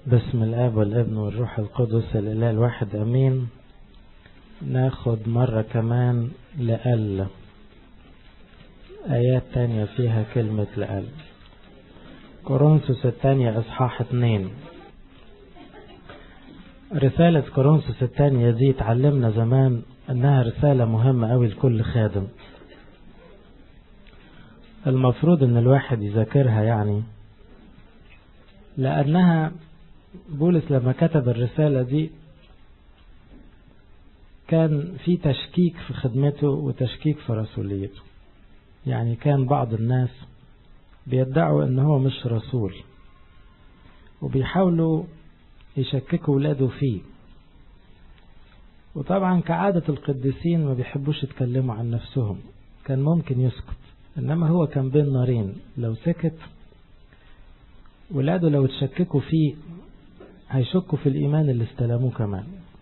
بسم الاب والابن والروح القدس الاله الواحد امين ناخد مرة كمان لأل آيات تانية فيها كلمة لأل كورنثوس الثانية إصحاح اتنين رسالة كورنثوس الثانية دي اتعلمنا زمان إنها رسالة مهمة أوي لكل خادم المفروض إن الواحد يذاكرها يعني لأنها بولس لما كتب الرسالة دي كان في تشكيك في خدمته وتشكيك في رسوليته يعني كان بعض الناس بيدعوا ان هو مش رسول وبيحاولوا يشككوا ولاده فيه وطبعا كعادة القديسين ما بيحبوش يتكلموا عن نفسهم كان ممكن يسكت انما هو كان بين نارين لو سكت ولاده لو تشككوا فيه هيشكوا في الإيمان اللي استلموه كمان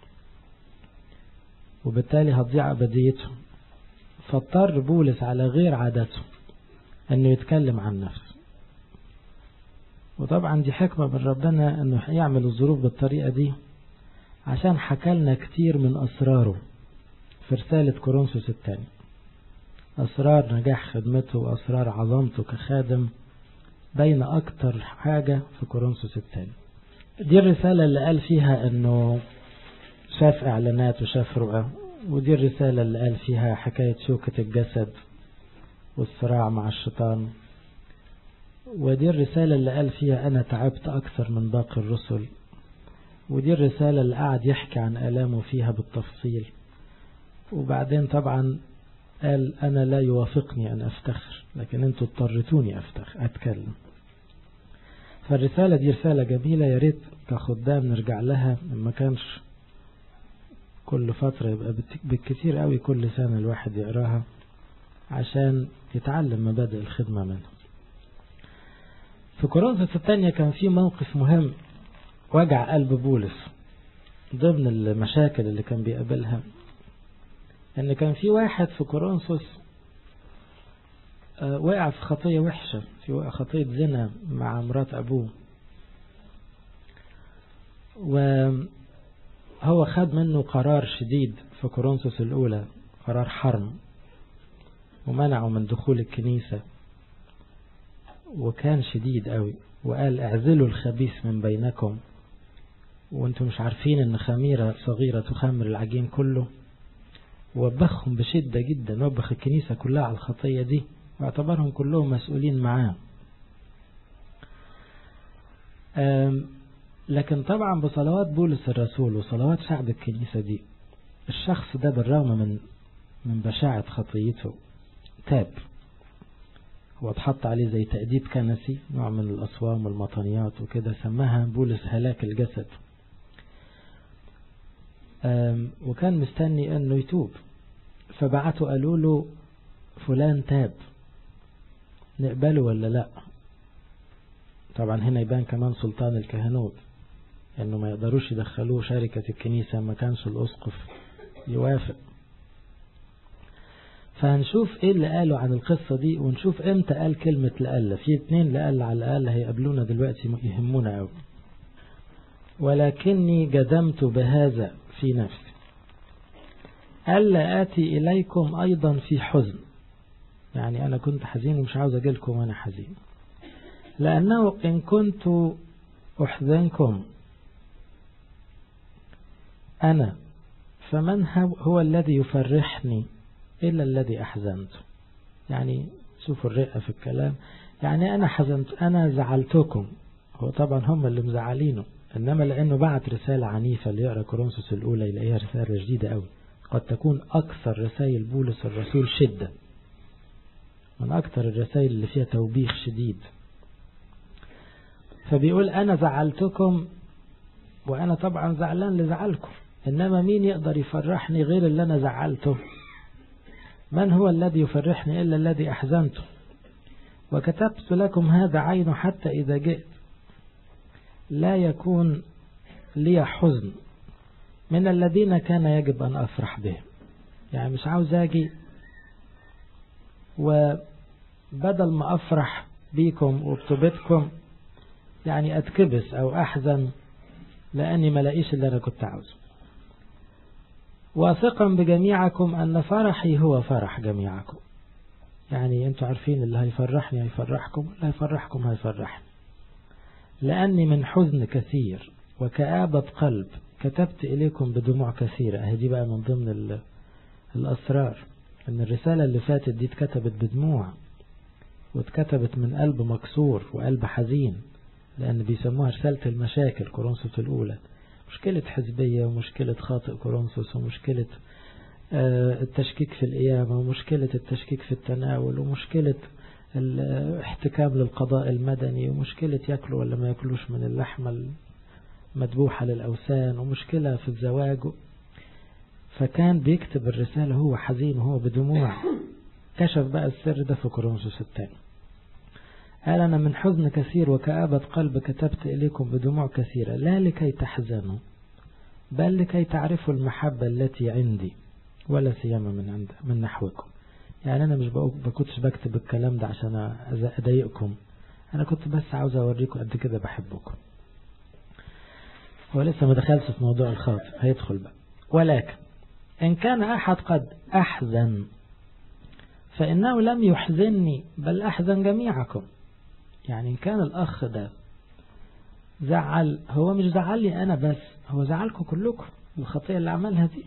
وبالتالي هتضيع أبديتهم فاضطر بولس على غير عادته أنه يتكلم عن نفسه وطبعا دي حكمة من ربنا أنه يعمل الظروف بالطريقة دي عشان حكالنا كتير من أسراره في رسالة كورنثوس الثاني أسرار نجاح خدمته وأسرار عظمته كخادم بين أكتر حاجة في كورنثوس الثاني دي الرسالة اللي قال فيها أنه شاف إعلانات وشاف رؤى ودي الرسالة اللي قال فيها حكاية شوكة الجسد والصراع مع الشيطان ودي الرسالة اللي قال فيها أنا تعبت أكثر من باقي الرسل ودي الرسالة اللي قعد يحكي عن آلامه فيها بالتفصيل وبعدين طبعا قال أنا لا يوافقني أن أفتخر لكن أنتوا اضطرتوني أفتخر أتكلم فالرسالة دي رسالة جميلة يا ريت كخدام نرجع لها ما كانش كل فترة يبقى بالكثير قوي كل سنة الواحد يقراها عشان يتعلم مبادئ الخدمة منها في كورنثوس الثانية كان في موقف مهم وجع قلب بولس ضمن المشاكل اللي كان بيقابلها ان كان في واحد في كورنثوس وقع في خطية وحشة في خطية زنا مع مرات أبوه وهو خد منه قرار شديد في كورنثوس الأولى قرار حرم ومنعه من دخول الكنيسة وكان شديد قوي وقال اعزلوا الخبيث من بينكم وانتم مش عارفين ان خميرة صغيرة تخمر العجين كله وبخهم بشدة جدا وبخ الكنيسة كلها على الخطية دي واعتبرهم كلهم مسؤولين معاه لكن طبعا بصلوات بولس الرسول وصلوات شعب الكنيسة دي الشخص ده بالرغم من من بشاعة خطيته تاب هو اتحط عليه زي تأديب كنسي نوع من الأصوام والمطنيات وكده سماها بولس هلاك الجسد وكان مستني انه يتوب فبعتوا قالوا له فلان تاب نقبله ولا لا طبعا هنا يبان كمان سلطان الكهنوت انه ما يقدروش يدخلوه شركة الكنيسة ما كانش الاسقف يوافق فهنشوف ايه اللي قالوا عن القصة دي ونشوف امتى قال كلمة لألا في اتنين لألا على الأقل هيقابلونا دلوقتي يهمونا قوي ولكني جدمت بهذا في نفسي ألا آتي إليكم أيضا في حزن يعني أنا كنت حزين ومش عاوز أجيلكم وأنا حزين لأنه إن كنت أحزنكم أنا فمن هو الذي يفرحني إلا الذي أحزنته يعني شوفوا الرئة في الكلام يعني أنا حزنت أنا زعلتكم هو طبعا هم اللي مزعلينه إنما لأنه بعت رسالة عنيفة اللي يقرأ كورنثوس الأولى يلاقيها رسالة جديدة قوي قد تكون أكثر رسائل بولس الرسول شدة من أكثر الرسائل اللي فيها توبيخ شديد فبيقول أنا زعلتكم وأنا طبعا زعلان لزعلكم إنما مين يقدر يفرحني غير اللي أنا زعلته من هو الذي يفرحني إلا الذي أحزنته وكتبت لكم هذا عين حتى إذا جئت لا يكون لي حزن من الذين كان يجب أن أفرح بهم يعني مش عاوز أجي وبدل ما أفرح بيكم وبتوبتكم يعني أتكبس أو أحزن لأني ما لاقيش اللي أنا كنت عاوزه واثقا بجميعكم أن فرحي هو فرح جميعكم يعني أنتوا عارفين اللي هيفرحني هيفرحكم اللي هيفرحكم هيفرحني لأني من حزن كثير وكآبة قلب كتبت إليكم بدموع كثيرة أهدي بقى من ضمن الأسرار أن الرسالة اللي فاتت دي اتكتبت بدموع واتكتبت من قلب مكسور وقلب حزين لأن بيسموها رسالة المشاكل كورنثوس الأولى مشكلة حزبية ومشكلة خاطئ كورنثوس ومشكلة التشكيك في القيامة ومشكلة التشكيك في التناول ومشكلة الاحتكام للقضاء المدني ومشكلة يأكلوا ولا ما يأكلوش من اللحمة المذبوحة للأوثان ومشكلة في الزواج فكان بيكتب الرسالة هو حزين وهو بدموع كشف بقى السر ده في كورنثوس الثاني قال أنا من حزن كثير وكآبة قلب كتبت إليكم بدموع كثيرة لا لكي تحزنوا بل لكي تعرفوا المحبة التي عندي ولا سيما من عند من نحوكم يعني أنا مش بكنتش بكتب الكلام ده عشان أضايقكم أنا كنت بس عاوز أوريكم قد كده بحبكم هو لسه ما دخلش في موضوع الخاطئ هيدخل بقى ولكن إن كان أحد قد أحزن فإنه لم يحزنني بل أحزن جميعكم يعني إن كان الأخ ده زعل هو مش زعل لي أنا بس هو زعلكم كلكم الخطيئة اللي عملها دي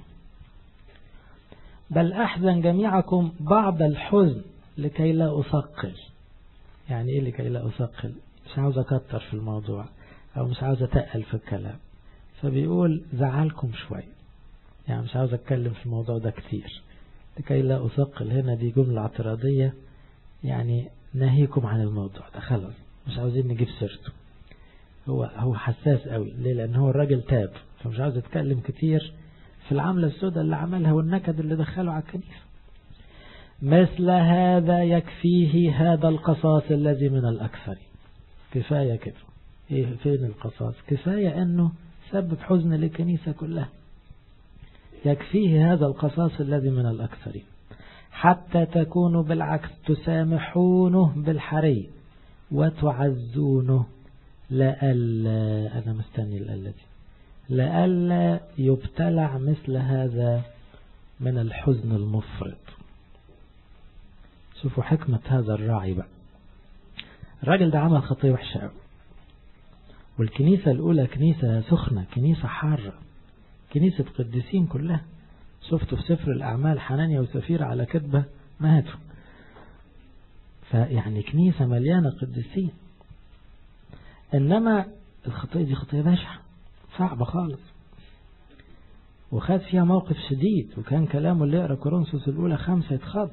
بل أحزن جميعكم بعض الحزن لكي لا أثقل يعني إيه لكي لا أثقل مش عاوز أكتر في الموضوع أو مش عاوز أتقل في الكلام فبيقول زعلكم شوية يعني مش عاوز أتكلم في الموضوع ده كتير لكي لا أثقل هنا دي جملة اعتراضية يعني ناهيكم عن الموضوع ده خلاص مش عاوزين نجيب سيرته هو هو حساس قوي ليه لأن هو الراجل تاب فمش عاوز يتكلم كتير في العملة السوداء اللي عملها والنكد اللي دخله على الكنيسة مثل هذا يكفيه هذا القصاص الذي من الأكثر كفاية كده إيه فين القصاص كفاية أنه سبب حزن للكنيسة كلها يكفيه هذا القصاص الذي من الأكثر حتى تكونوا بالعكس تسامحونه بالحري وتعزونه لألا أنا مستني الألا دي لألا يبتلع مثل هذا من الحزن المفرط شوفوا حكمة هذا الراعي بقى الراجل ده عمل خطية وحشة قوي والكنيسة الأولى كنيسة سخنة كنيسة حارة كنيسة قديسين كلها شفتوا في سفر الأعمال حنانيا وسفيرة على كتبة ماتوا فيعني كنيسة مليانة قديسين إنما الخطية دي خطية بشعة صعبة خالص وخد فيها موقف شديد وكان كلامه اللي يقرأ كورنثوس الأولى خمسة يتخض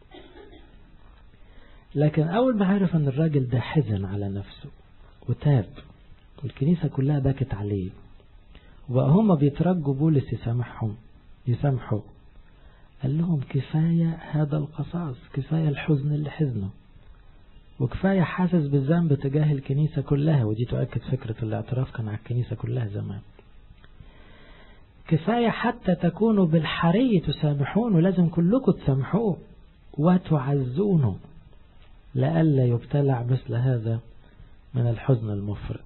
لكن أول ما عرف أن الراجل ده حزن على نفسه وتاب والكنيسة كلها بكت عليه وبقى هما بيترجوا بولس يسامحهم يسامحوا قال لهم كفاية هذا القصاص كفاية الحزن اللي حزنه وكفاية حاسس بالذنب تجاه الكنيسة كلها ودي تؤكد فكرة الاعتراف كان على الكنيسة كلها زمان كفاية حتى تكونوا بالحري تسامحون ولازم كلكم تسامحوه وتعزونه لئلا يبتلع مثل هذا من الحزن المفرط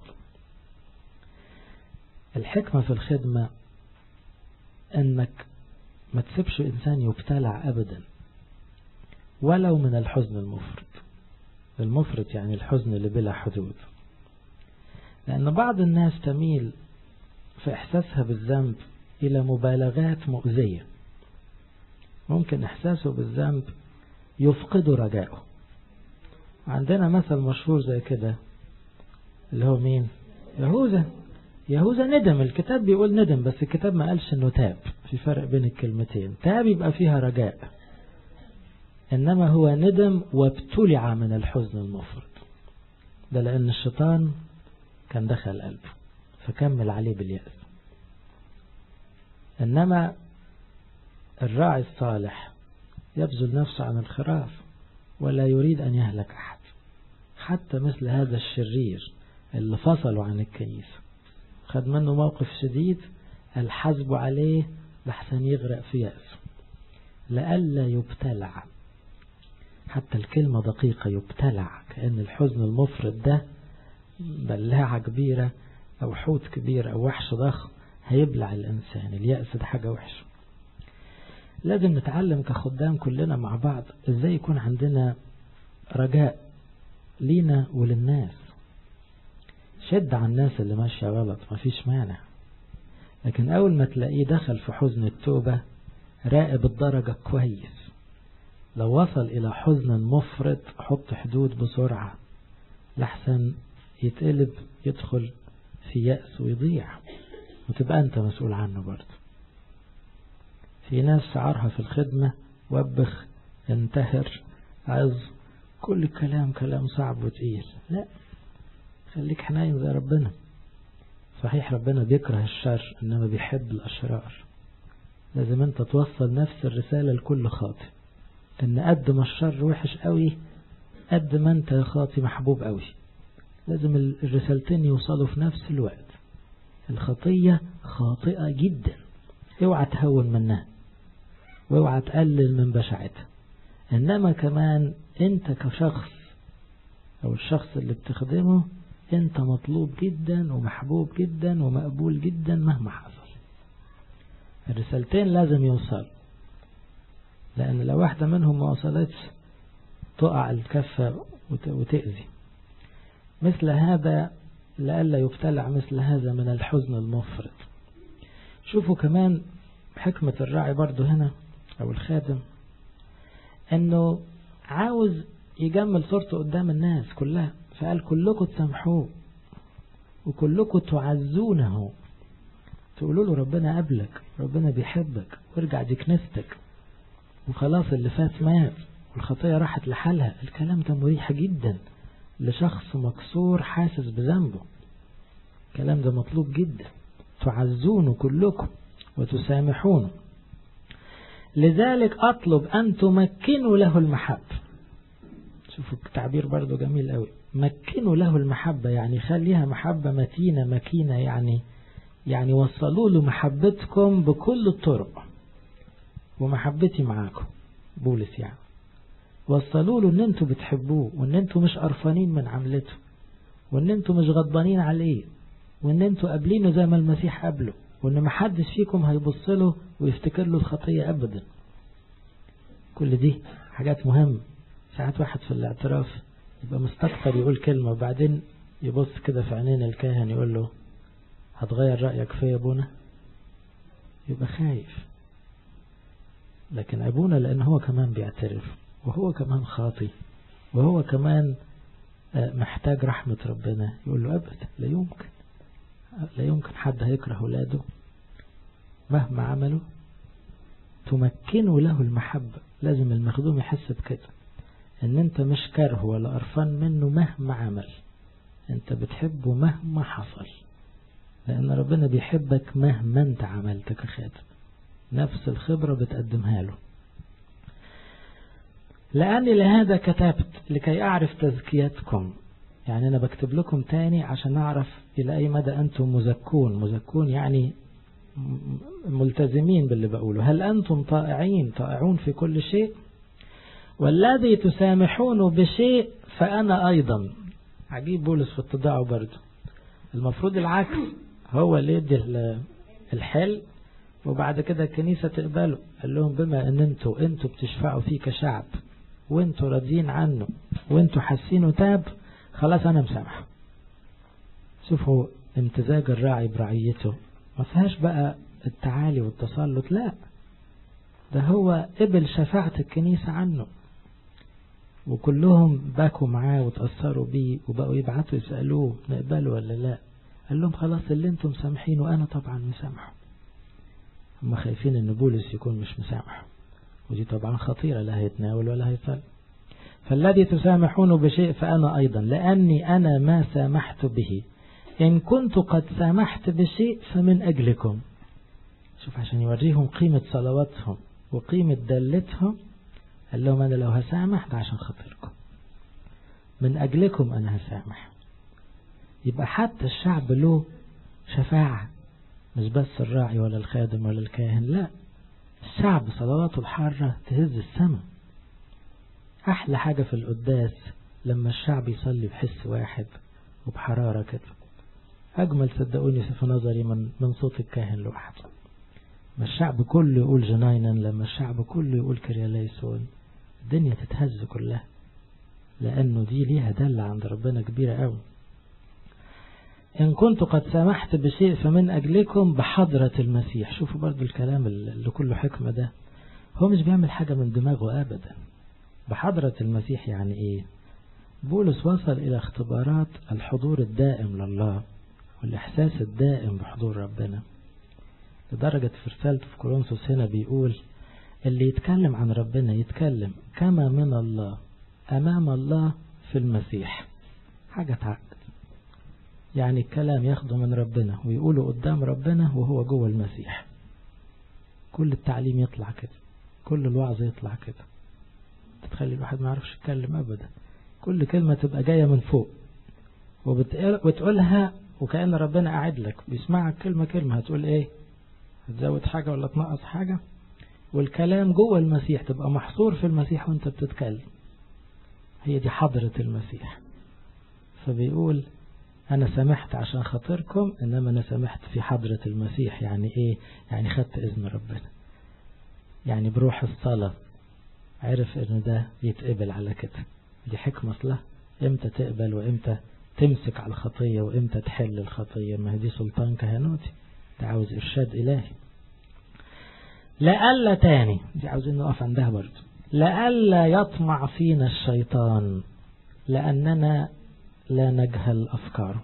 الحكمة في الخدمة انك ما تسيبش انسان يبتلع ابدا ولو من الحزن المفرط المفرط يعني الحزن اللي بلا حدود لأن بعض الناس تميل في إحساسها بالذنب إلى مبالغات مؤذية ممكن إحساسه بالذنب يفقد رجائه عندنا مثل مشهور زي كده اللي هو مين يهوذا يهوذا ندم الكتاب بيقول ندم بس الكتاب ما قالش انه تاب في فرق بين الكلمتين تاب يبقى فيها رجاء إنما هو ندم وابتلع من الحزن المفرط ده لأن الشيطان كان دخل قلبه فكمل عليه باليأس إنما الراعي الصالح يبذل نفسه عن الخراف ولا يريد أن يهلك أحد حتى مثل هذا الشرير اللي فصلوا عن الكنيسة خد منه موقف شديد الحزب عليه لحسن يغرق في يأسه لئلا يبتلع حتى الكلمة دقيقة يبتلع كأن الحزن المفرط ده بلاعة كبيرة أو حوت كبير أو وحش ضخم هيبلع الإنسان اليأس ده حاجة وحشة لازم نتعلم كخدام كلنا مع بعض ازاي يكون عندنا رجاء لينا وللناس شد على الناس اللي ماشية غلط مفيش مانع لكن أول ما تلاقيه دخل في حزن التوبة راقب الدرجة كويس لو وصل إلى حزن مفرط حط حدود بسرعة لحسن يتقلب يدخل في يأس ويضيع وتبقى أنت مسؤول عنه برضه في ناس شعارها في الخدمة وبخ انتهر عظ كل الكلام كلام صعب وتقيل لا خليك حنين زي ربنا صحيح ربنا بيكره الشر إنما بيحب الأشرار لازم انت توصل نفس الرسالة لكل خاطئ ان قد ما الشر وحش قوي قد ما انت يا خاطي محبوب قوي لازم الرسالتين يوصلوا في نفس الوقت الخطية خاطئة جدا اوعى تهون منها واوعى تقلل من بشاعتها انما كمان انت كشخص او الشخص اللي بتخدمه انت مطلوب جدا ومحبوب جدا ومقبول جدا مهما حصل الرسالتين لازم يوصل لأن لو واحدة منهم ما وصلتش تقع الكفة وتأذي مثل هذا لئلا يبتلع مثل هذا من الحزن المفرط شوفوا كمان حكمة الراعي برضو هنا أو الخادم أنه عاوز يجمل صورته قدام الناس كلها فقال كلكم تسامحوه وكلكم تعزونه تقولوا له ربنا قبلك ربنا بيحبك وارجع دي كنيستك وخلاص اللي فات مات والخطية راحت لحالها الكلام ده مريح جدا لشخص مكسور حاسس بذنبه الكلام ده مطلوب جدا تعزونه كلكم وتسامحونه لذلك أطلب أن تمكنوا له المحبة شوفوا التعبير برضو جميل قوي مكنوا له المحبة يعني خليها محبة متينة مكينة يعني يعني وصلوا له محبتكم بكل الطرق ومحبتي معاكم بولس يعني وصلوا له ان انتوا بتحبوه وان انتوا مش قرفانين من عملته وان انتوا مش غضبانين عليه وان انتوا قابلينه زي ما المسيح قابله وان محدش فيكم هيبص له ويفتكر له الخطية ابدا كل دي حاجات مهمة ساعات واحد في الاعتراف يبقى مستكتر يقول كلمة وبعدين يبص كده في عينين الكاهن يقول له هتغير رأيك فيا يا ابونا يبقى خايف لكن أبونا لأن هو كمان بيعترف وهو كمان خاطي وهو كمان محتاج رحمة ربنا يقول له أبدا لا يمكن لا يمكن حد هيكره ولاده مهما عملوا تمكنوا له المحبة لازم المخدوم يحس بكده ان انت مش كره ولا قرفان منه مهما عمل انت بتحبه مهما حصل لان ربنا بيحبك مهما انت عملت كخادم نفس الخبرة بتقدمها له لأني لهذا كتبت لكي أعرف تزكيتكم يعني أنا بكتب لكم تاني عشان أعرف إلى أي مدى أنتم مزكون مزكون يعني ملتزمين باللي بقوله هل أنتم طائعين طائعون في كل شيء والذي تسامحون بشيء فأنا أيضا عجيب بولس في اتضاعه برضه المفروض العكس هو اللي يدي الحل وبعد كده الكنيسة تقبله قال لهم بما ان انتوا انتوا بتشفعوا فيه كشعب وانتوا راضيين عنه وانتوا حاسينه تاب خلاص انا مسامحه شوفوا امتزاج الراعي برعيته ما فيهاش بقى التعالي والتسلط لا ده هو قبل شفاعة الكنيسة عنه وكلهم باكوا معاه وتأثروا بيه وبقوا يبعتوا يسألوه نقبله ولا لا قال لهم خلاص اللي انتم مسامحينه انا طبعا مسامحه هم خايفين ان بولس يكون مش مسامح ودي طبعا خطيرة لا هيتناول ولا هيصل فالذي تسامحون بشيء فأنا أيضا لأني أنا ما سامحت به إن كنت قد سامحت بشيء فمن أجلكم شوف عشان يوريهم قيمة صلواتهم وقيمة دلتهم قال لهم أنا لو هسامح ده عشان خاطركم من أجلكم أنا هسامح يبقى حتى الشعب له شفاعة مش بس الراعي ولا الخادم ولا الكاهن لا الشعب صلواته الحارة تهز السماء أحلى حاجة في القداس لما الشعب يصلي بحس واحد وبحرارة كده أجمل صدقوني في نظري من من صوت الكاهن لوحده ما الشعب كله يقول جناينا لما الشعب كله يقول كرياليسون الدنيا تتهز كلها لأنه دي ليها دلة عند ربنا كبيرة قوي إن كنت قد سمحت بشيء فمن أجلكم بحضرة المسيح شوفوا برضو الكلام اللي كله حكمة ده هو مش بيعمل حاجة من دماغه أبدا بحضرة المسيح يعني إيه بولس وصل إلى اختبارات الحضور الدائم لله والإحساس الدائم بحضور ربنا لدرجة في رسالته في كورنثوس هنا بيقول اللي يتكلم عن ربنا يتكلم كما من الله أمام الله في المسيح حاجة تعقد يعني الكلام ياخده من ربنا ويقوله قدام ربنا وهو جوه المسيح كل التعليم يطلع كده كل الوعظ يطلع كده تتخلي الواحد ما يعرفش يتكلم أبدا كل كلمة تبقى جاية من فوق وتقولها وكأن ربنا قاعد لك بيسمعك كلمة كلمة هتقول ايه هتزود حاجة ولا تنقص حاجة والكلام جوه المسيح تبقى محصور في المسيح وانت بتتكلم هي دي حضرة المسيح فبيقول أنا سمحت عشان خاطركم إنما أنا سمحت في حضرة المسيح يعني إيه يعني خدت إذن ربنا يعني بروح الصلاة عرف إن ده يتقبل على كده دي حكمة أصلا إمتى تقبل وإمتى تمسك على الخطية وإمتى تحل الخطية ما دي سلطان كهنوتي ده عاوز إرشاد إلهي لألا تاني دي عاوزين نقف عندها برضه لألا يطمع فينا الشيطان لأننا لا نجهل أفكاره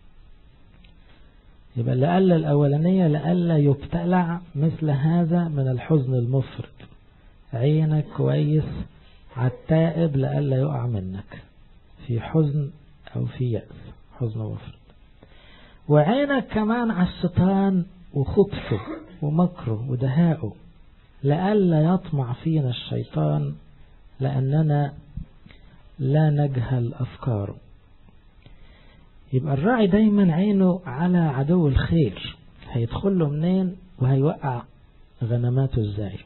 يبقى لألا الأولانية لألا يبتلع مثل هذا من الحزن المفرط عينك كويس على التائب لألا يقع منك في حزن أو في يأس حزن مفرط وعينك كمان على الشيطان وخبثه ومكره ودهائه لألا يطمع فينا الشيطان لأننا لا نجهل أفكاره يبقى الراعي دايما عينه على عدو الخير هيدخل له منين وهيوقع غنماته ازاي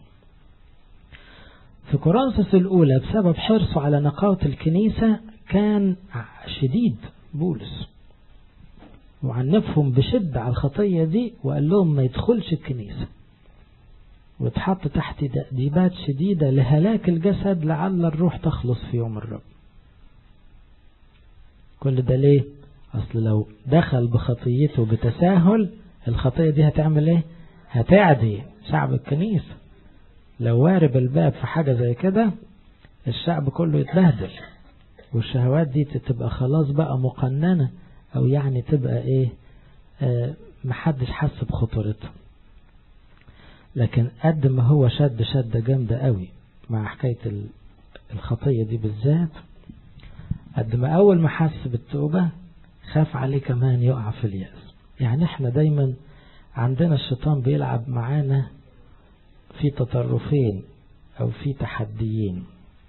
في كورنثوس الأولى بسبب حرصه على نقاوة الكنيسة كان شديد بولس وعنفهم بشدة على الخطية دي وقال لهم ما يدخلش الكنيسة واتحط تحت تأديبات شديدة لهلاك الجسد لعل الروح تخلص في يوم الرب كل ده ليه أصل لو دخل بخطيته بتساهل الخطية دي هتعمل ايه هتعدي شعب الكنيسة لو وارب الباب في حاجة زي كده الشعب كله يتبهدل والشهوات دي تبقى خلاص بقى مقننة او يعني تبقى ايه آه محدش حس بخطورتها لكن قد ما هو شد شدة جامدة قوي مع حكاية الخطية دي بالذات قد ما أول ما حس بالتوبة خاف عليه كمان يقع في اليأس يعني احنا دايما عندنا الشيطان بيلعب معانا في تطرفين أو في تحديين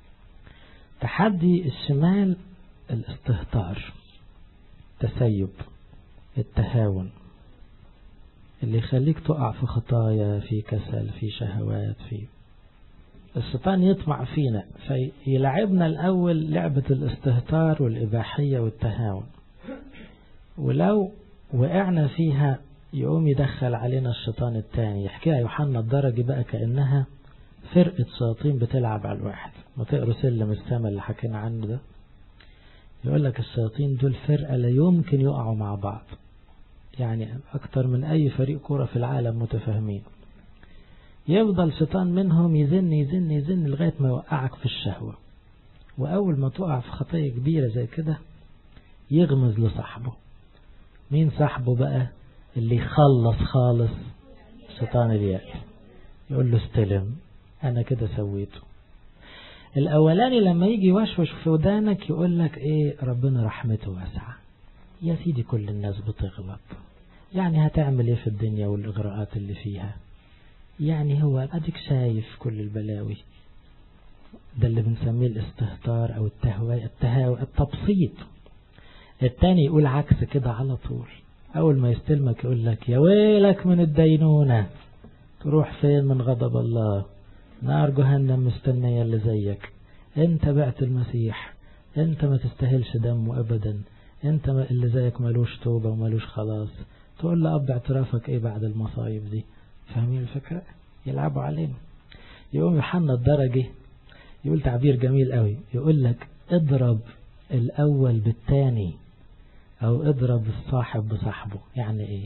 تحدي الشمال الاستهتار تسيب التهاون اللي يخليك تقع في خطايا في كسل في شهوات في الشيطان يطمع فينا فيلعبنا الأول لعبة الاستهتار والإباحية والتهاون ولو وقعنا فيها يقوم يدخل علينا الشيطان التاني يحكيها يوحنا الدرجي بقى كأنها فرقة شياطين بتلعب على الواحد ما تقروا سلم السما اللي حكينا عنه ده يقول لك الشياطين دول فرقة لا يمكن يقعوا مع بعض يعني أكتر من أي فريق كرة في العالم متفاهمين يفضل شيطان منهم يزن يزن يزن لغاية ما يوقعك في الشهوة وأول ما تقع في خطية كبيرة زي كده يغمز لصاحبه مين صاحبه بقى اللي يخلص خالص شيطان اليأس يقول له استلم أنا كده سويته الأولاني لما يجي يوشوش في ودانك يقول لك إيه ربنا رحمته واسعة يا سيدي كل الناس بتغلط يعني هتعمل إيه في الدنيا والإغراءات اللي فيها يعني هو أديك شايف كل البلاوي ده اللي بنسميه الاستهتار أو التهوى التهاوى التبسيط التاني يقول عكس كده على طول أول ما يستلمك يقول لك يا ويلك من الدينونة تروح فين من غضب الله نار جهنم مستنية اللي زيك انت بعت المسيح انت ما تستاهلش دمه ابدا انت اللي زيك ملوش توبة وملوش خلاص تقول له اب اعترافك ايه بعد المصايب دي فاهمين الفكرة يلعبوا علينا يقوم يوحنا الدرجي يقول تعبير جميل قوي يقول لك اضرب الاول بالتاني او اضرب الصاحب بصاحبه يعني ايه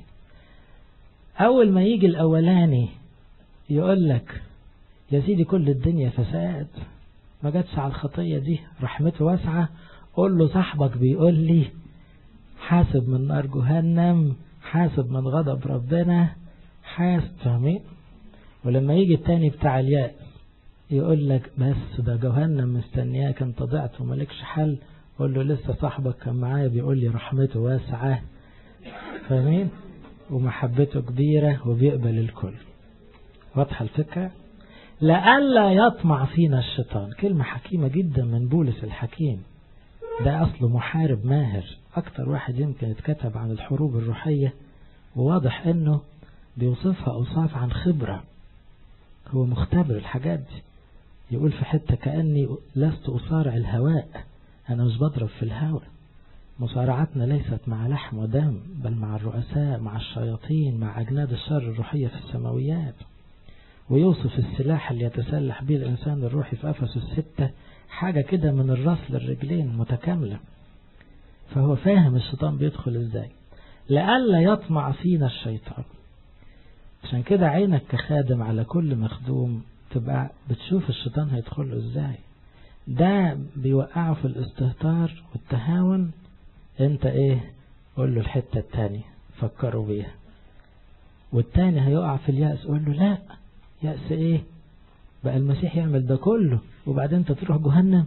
اول ما يجي الاولاني يقول لك يا سيدي كل الدنيا فساد ما جاتش على الخطية دي رحمته واسعة قول له صاحبك بيقول لي حاسب من نار جهنم حاسب من غضب ربنا حاسب فاهمين ولما يجي التاني بتاع الياس يقول لك بس ده جهنم مستنياك انت ضعت ومالكش حل قول له لسه صاحبك كان معايا بيقول لي رحمته واسعة فاهمين ومحبته كبيرة وبيقبل الكل واضحة الفكرة لألا يطمع فينا الشيطان كلمة حكيمة جدا من بولس الحكيم ده أصله محارب ماهر أكتر واحد يمكن يتكتب عن الحروب الروحية وواضح أنه بيوصفها أوصاف عن خبرة هو مختبر الحاجات دي يقول في حتة كأني لست أصارع الهواء أنا مش بضرب في الهواء مصارعتنا ليست مع لحم ودم بل مع الرؤساء مع الشياطين مع أجناد الشر الروحية في السماويات ويوصف السلاح اللي يتسلح به الإنسان الروحي في أفس الستة حاجة كده من الراس للرجلين متكاملة فهو فاهم الشيطان بيدخل ازاي لألا يطمع فينا الشيطان عشان كده عينك كخادم على كل مخدوم تبقى بتشوف الشيطان هيدخل له ازاي ده بيوقعه في الاستهتار والتهاون انت ايه قول له الحتة التانية فكروا بيها والتاني هيقع في اليأس قول له لا يأس ايه بقى المسيح يعمل ده كله وبعدين انت تروح جهنم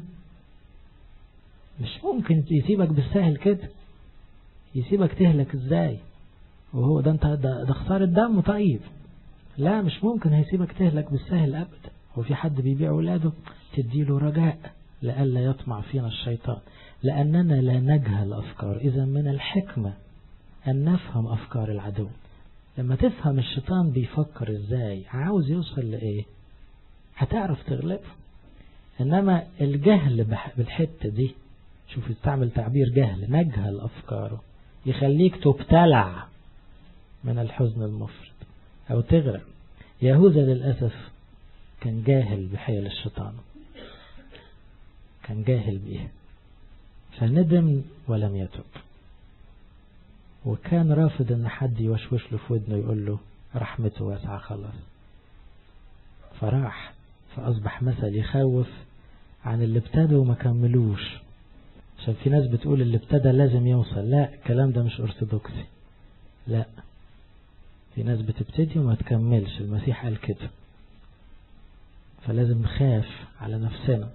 مش ممكن يسيبك بالسهل كده يسيبك تهلك ازاي وهو ده انت ده, ده خسارة دم طيب لا مش ممكن هيسيبك تهلك بالسهل ابدا هو في حد بيبيع ولاده تديله رجاء لألا يطمع فينا الشيطان لأننا لا نجهل أفكار إذا من الحكمة أن نفهم أفكار العدو لما تفهم الشيطان بيفكر إزاي عاوز يوصل لإيه هتعرف تغلبه إنما الجهل بالحتة دي شوف يستعمل تعبير جهل نجهل أفكاره يخليك تبتلع من الحزن المفرط أو تغرق يهوذا للأسف كان جاهل بحيل الشيطان كان جاهل بيه فندم ولم يتب وكان رافض ان حد يوشوش له في ودنه يقول له رحمته واسعة خلاص فراح فأصبح مثل يخوف عن اللي ابتدوا وما كملوش عشان في ناس بتقول اللي ابتدى لازم يوصل لا الكلام ده مش أرثوذكسي لا في ناس بتبتدي وما تكملش المسيح قال كده فلازم نخاف على نفسنا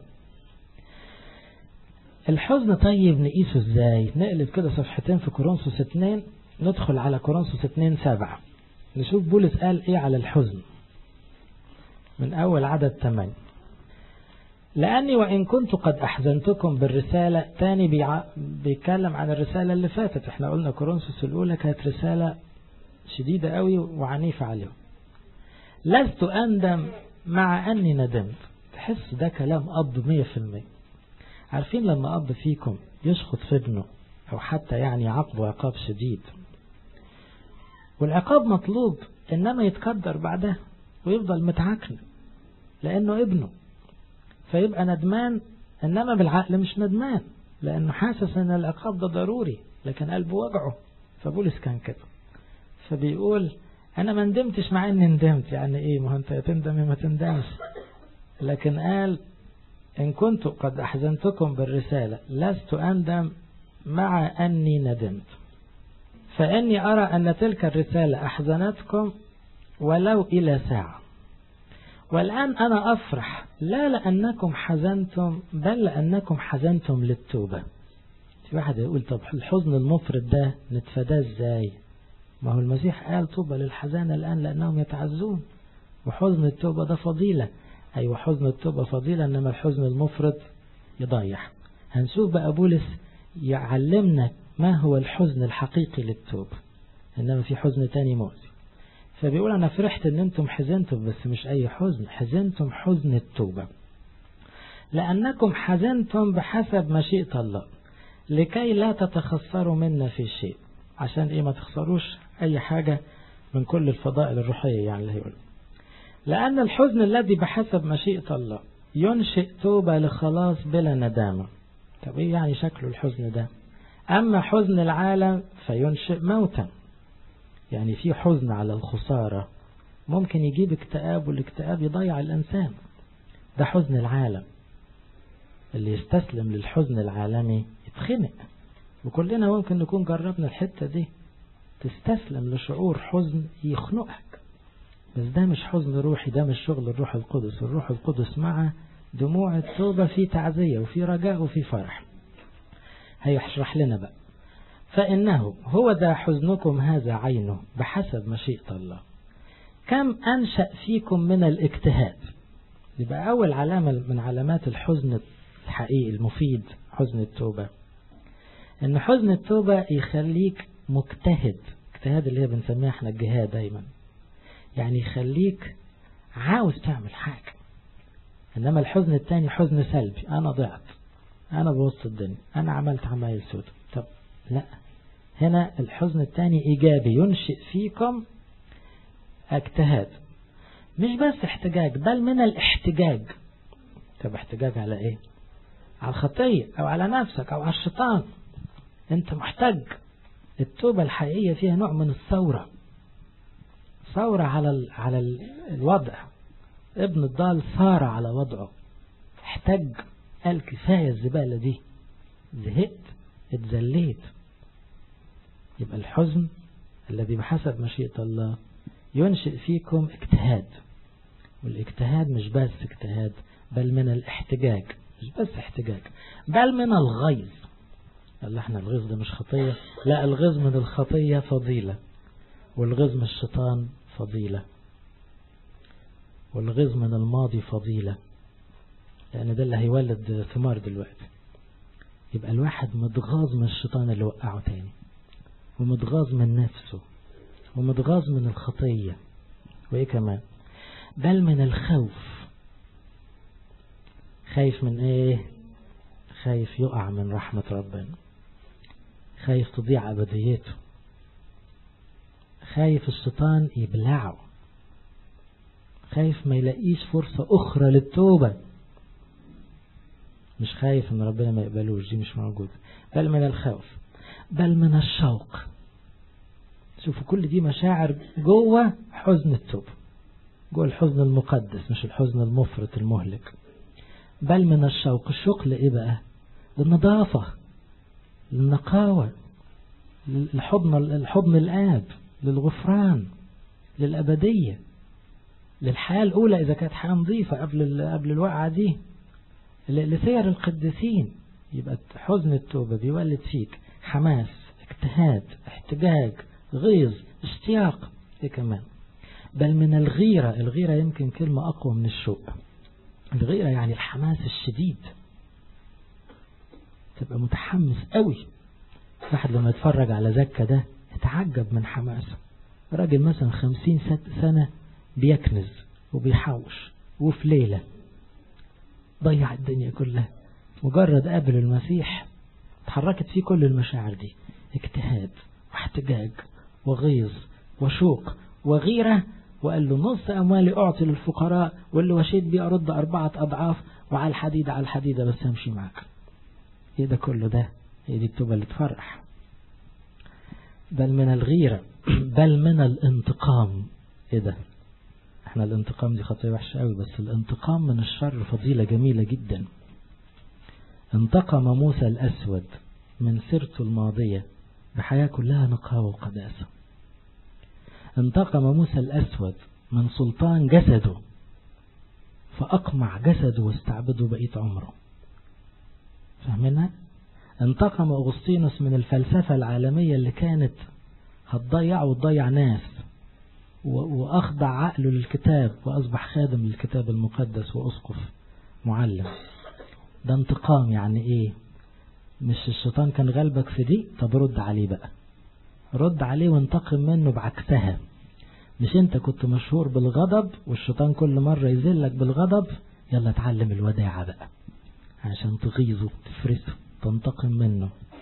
الحزن طيب نقيسه ازاي نقلب كده صفحتين في كورنثوس 2 ندخل على كورنثوس 2 سبعة نشوف بولس قال ايه على الحزن من اول عدد 8 لأني وإن كنت قد أحزنتكم بالرسالة تاني بيع... بيتكلم عن الرسالة اللي فاتت احنا قلنا كورنثوس الأولى كانت رسالة شديدة قوي وعنيفة عليهم لست أندم مع أني ندمت تحس ده كلام أب مية في المية عارفين لما أب فيكم يشخط في ابنه أو حتى يعني عقبه عقاب شديد والعقاب مطلوب إنما يتقدر بعدها ويفضل متعكن لأنه ابنه فيبقى ندمان إنما بالعقل مش ندمان لأنه حاسس إن العقاب ده ضروري لكن قلبه وجعه فبولس كان كده فبيقول أنا ما ندمتش مع إني ندمت يعني إيه ما أنت تندم ما تندمش لكن قال إن كنت قد أحزنتكم بالرسالة لست أندم مع أني ندمت فإني أرى أن تلك الرسالة أحزنتكم ولو إلى ساعة والآن أنا أفرح لا لأنكم حزنتم بل لأنكم حزنتم للتوبة في واحد يقول طب الحزن المفرط ده نتفاداه ازاي ما هو المسيح قال طوبى للحزان الآن لأنهم يتعزون وحزن التوبة ده فضيلة أيوة حزن التوبة فضيلة إنما الحزن المفرط يضيع هنشوف بقى بولس يعلمنا ما هو الحزن الحقيقي للتوبة إنما في حزن تاني مؤذي فبيقول أنا فرحت إن أنتم حزنتم بس مش أي حزن حزنتم حزن التوبة لأنكم حزنتم بحسب مشيئة الله لكي لا تتخسروا منا في شيء عشان ايه ما تخسروش اي حاجة من كل الفضائل الروحية يعني اللي هيقول لأن الحزن الذي بحسب مشيئة الله ينشئ توبة لخلاص بلا ندامة طب ايه يعني شكله الحزن ده أما حزن العالم فينشئ موتا يعني في حزن على الخسارة ممكن يجيب اكتئاب والاكتئاب يضيع الإنسان ده حزن العالم اللي يستسلم للحزن العالمي يتخنق وكلنا ممكن نكون جربنا الحتة دي تستسلم لشعور حزن يخنقك بس ده مش حزن روحي ده مش شغل الروح القدس الروح القدس مع دموع التوبة في تعزية وفي رجاء وفي فرح هيشرح لنا بقى فإنه هو ذا حزنكم هذا عينه بحسب مشيئة الله كم أنشأ فيكم من الاجتهاد يبقى أول علامة من علامات الحزن الحقيقي المفيد حزن التوبة إن حزن التوبة يخليك مجتهد اجتهاد اللي هي بنسميها احنا الجهاد دايما يعني يخليك عاوز تعمل حاجة إنما الحزن التاني حزن سلبي أنا ضعت أنا بوسط الدنيا أنا عملت عمايل سود طب لا هنا الحزن التاني إيجابي ينشئ فيكم اجتهاد مش بس احتجاج بل من الاحتجاج طب احتجاج على ايه على الخطية او على نفسك او على الشيطان انت محتاج التوبة الحقيقية فيها نوع من الثورة ثورة على ال على ال الوضع ابن الضال ثار على وضعه احتج قال كفاية الزبالة دي زهقت اتذليت يبقى الحزن الذي بحسب مشيئة الله ينشئ فيكم اجتهاد والاجتهاد مش بس اجتهاد بل من الاحتجاج مش بس احتجاج بل من الغيظ قال احنا الغيظ ده مش خطية لا الغيظ من الخطية فضيلة والغيظ من الشيطان فضيلة والغيظ من الماضي فضيلة لأن ده اللي هيولد ثمار دلوقتي يبقى الواحد متغاظ من الشيطان اللي وقعه تاني ومتغاظ من نفسه ومتغاظ من الخطية وإيه كمان بل من الخوف خايف من إيه خايف يقع من رحمة ربنا خايف تضيع أبديته خايف الشيطان يبلعه خايف ما يلاقيش فرصة أخرى للتوبة مش خايف ان ربنا ما يقبلوش دي مش موجودة بل من الخوف بل من الشوق شوفوا كل دي مشاعر جوه حزن التوبة جوه الحزن المقدس مش الحزن المفرط المهلك بل من الشوق الشوق لإيه بقى للنظافة للنقاوة للحضن الحضن الآب للغفران للأبدية للحياة الأولى إذا كانت حياة نظيفة قبل قبل الوقعة دي لسير القديسين يبقى حزن التوبة بيولد فيك حماس اجتهاد احتجاج غيظ اشتياق ايه كمان بل من الغيرة الغيرة يمكن كلمة أقوى من الشوق الغيرة يعني الحماس الشديد تبقى متحمس قوي واحد لما يتفرج على زكا ده يتعجب من حماسه راجل مثلا خمسين سنة بيكنز وبيحوش وفي ليلة ضيع الدنيا كلها مجرد قابل المسيح اتحركت فيه كل المشاعر دي اجتهاد واحتجاج وغيظ وشوق وغيرة وقال له نص أموالي أعطي للفقراء واللي وشيت بيه أرد أربعة أضعاف وعلى الحديدة على الحديدة بس همشي معك ايه ده كله ده هي دي التوبة اللي تفرح بل من الغيرة بل من الانتقام ايه ده احنا الانتقام دي خطية وحشة قوي بس الانتقام من الشر فضيلة جميلة جدا انتقم موسى الأسود من سيرته الماضية بحياة كلها نقاوة وقداسة انتقم موسى الأسود من سلطان جسده فأقمع جسده واستعبده بقية عمره فاهمينها؟ انتقم أغسطينوس من الفلسفة العالمية اللي كانت هتضيع وتضيع ناس وأخضع عقله للكتاب وأصبح خادم للكتاب المقدس وأسقف معلم ده انتقام يعني إيه مش الشيطان كان غلبك في دي طب رد عليه بقى رد عليه وانتقم منه بعكسها مش انت كنت مشهور بالغضب والشيطان كل مرة يذلك بالغضب يلا اتعلم الوداعة بقى عشان تغيظه تفرسه تنتقم منه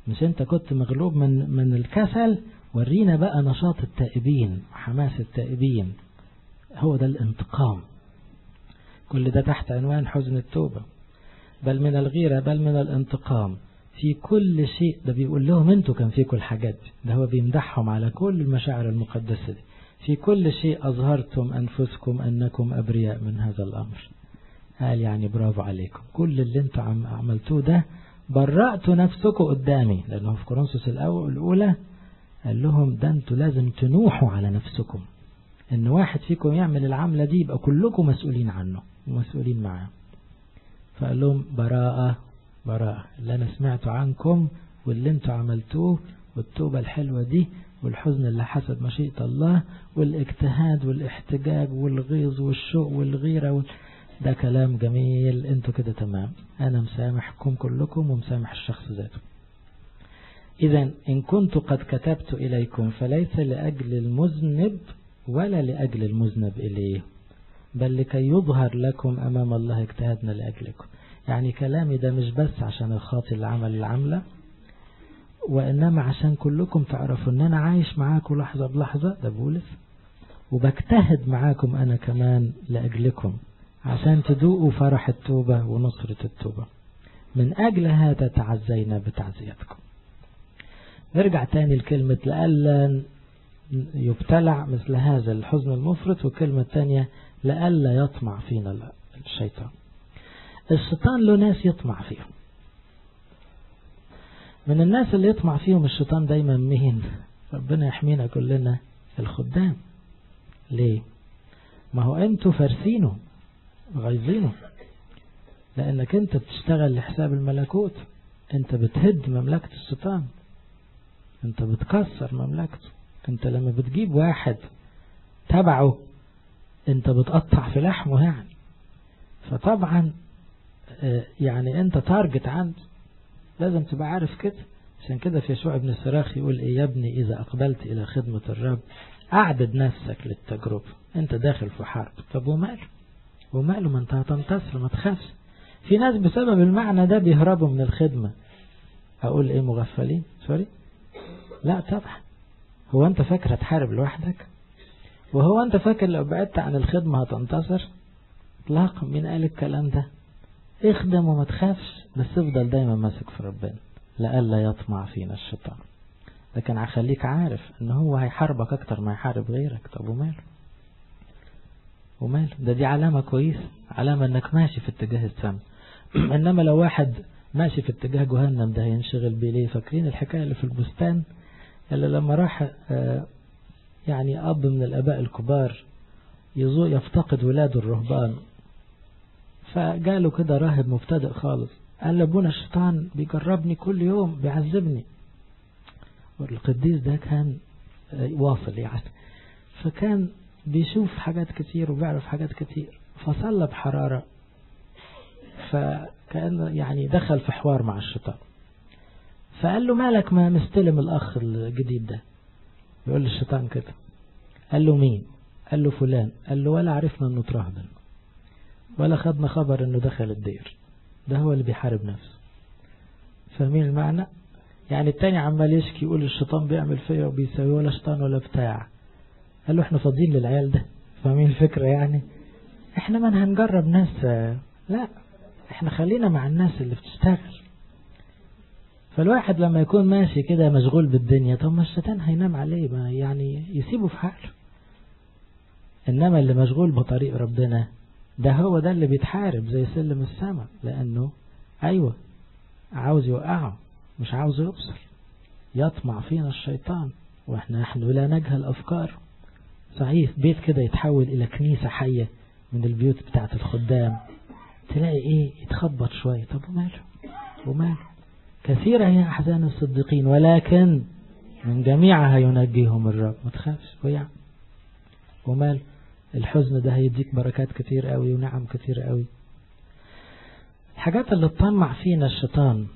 مش انت كنت مغلوب من من الكسل ورينا بقى نشاط التائبين وحماس التائبين هو ده الانتقام كل ده تحت عنوان حزن التوبة بل من الغيرة بل من الانتقام في كل شيء ده بيقول لهم انتوا كان فيكم الحاجات دي ده هو بيمدحهم على كل المشاعر المقدسة دي في كل شيء أظهرتم أنفسكم أنكم أبرياء من هذا الأمر قال يعني برافو عليكم كل اللي انتوا عملتوه ده برأتوا نفسكم قدامي لأنه في كورنثوس الأول الأولى قال لهم ده انتوا لازم تنوحوا على نفسكم ان واحد فيكم يعمل العملة دي يبقى كلكم مسؤولين عنه ومسؤولين معاه فقال لهم براءة براءة اللي أنا سمعته عنكم واللي انتوا عملتوه والتوبة الحلوة دي والحزن اللي حسب مشيئة الله والاجتهاد والاحتجاج والغيظ والشوق والغيرة وال... ده كلام جميل انتوا كده تمام انا مسامحكم كلكم ومسامح الشخص ذاته اذا ان كنت قد كتبت اليكم فليس لاجل المذنب ولا لاجل المذنب اليه بل لكي يظهر لكم امام الله اجتهادنا لاجلكم يعني كلامي ده مش بس عشان الخاطئ اللي عمل العملة وإنما عشان كلكم تعرفوا إن أنا عايش معاكم لحظة بلحظة ده بولس وبجتهد معاكم أنا كمان لأجلكم عشان تدوقوا فرح التوبة ونصرة التوبة من أجل هذا تعزينا بتعزيتكم نرجع تاني لكلمة لألا يبتلع مثل هذا الحزن المفرط والكلمة الثانية لألا يطمع فينا الشيطان الشيطان له ناس يطمع فيهم من الناس اللي يطمع فيهم الشيطان دايما مين ربنا يحمينا كلنا الخدام ليه ما هو انتوا فارسينه غايظينه لانك انت بتشتغل لحساب الملكوت انت بتهد مملكة الشيطان انت بتكسر مملكته انت لما بتجيب واحد تبعه انت بتقطع في لحمه يعني فطبعا يعني انت تارجت عنده لازم تبقى عارف كده عشان كده في يشوع ابن الصراخ يقول ايه يا ابني اذا اقبلت الى خدمة الرب اعدد نفسك للتجربة انت داخل في حرب طب وماله وماله ما انت هتنتصر ما تخافش في ناس بسبب المعنى ده بيهربوا من الخدمة اقول ايه مغفلين سوري لا طبعا هو انت فاكر هتحارب لوحدك وهو انت فاكر لو بعدت عن الخدمة هتنتصر اطلاقا مين قال الكلام ده اخدم وما تخافش بس افضل دايما ماسك في ربنا لألا يطمع فينا الشيطان لكن هخليك عارف ان هو هيحاربك اكتر ما يحارب غيرك طب وماله وماله ده دي علامة كويسة علامة انك ماشي في اتجاه السماء انما لو واحد ماشي في اتجاه جهنم ده هينشغل بيه ليه فاكرين الحكاية اللي في البستان اللي لما راح يعني اب من الاباء الكبار يزو يفتقد ولاده الرهبان فجاله كده راهب مبتدئ خالص قال لابونا الشيطان بيجربني كل يوم بيعذبني والقديس ده كان واصل يعني فكان بيشوف حاجات كتير وبيعرف حاجات كتير فصلى بحرارة فكأنه يعني دخل في حوار مع الشيطان فقال له مالك ما مستلم الأخ الجديد ده يقول للشيطان كده قال له مين قال له فلان قال له ولا عرفنا انه ترهبن ولا خدنا خبر انه دخل الدير ده هو اللي بيحارب نفسه فاهمين المعنى يعني التاني عمال يشكي يقول الشيطان بيعمل فيا وبيسوي ولا شيطان ولا بتاع قال له احنا فاضيين للعيال ده فاهمين الفكرة يعني احنا ما هنجرب ناس لا احنا خلينا مع الناس اللي بتشتغل فالواحد لما يكون ماشي كده مشغول بالدنيا طب ما الشيطان هينام عليه ما يعني يسيبه في حاله انما اللي مشغول بطريق ربنا ده هو ده اللي بيتحارب زي سلم السماء لانه ايوه عاوز يوقعه مش عاوز يبصر يطمع فينا الشيطان واحنا نحن لا نجهل افكاره صحيح بيت كده يتحول الى كنيسة حية من البيوت بتاعت الخدام تلاقي ايه يتخبط شوية طب وماله وماله كثيرة هي احزان الصديقين ولكن من جميعها ينجيهم الرب ما تخافش ويعني وماله الحزن ده هيديك بركات كتير قوي ونعم كتير قوي الحاجات اللي تطمع فينا الشيطان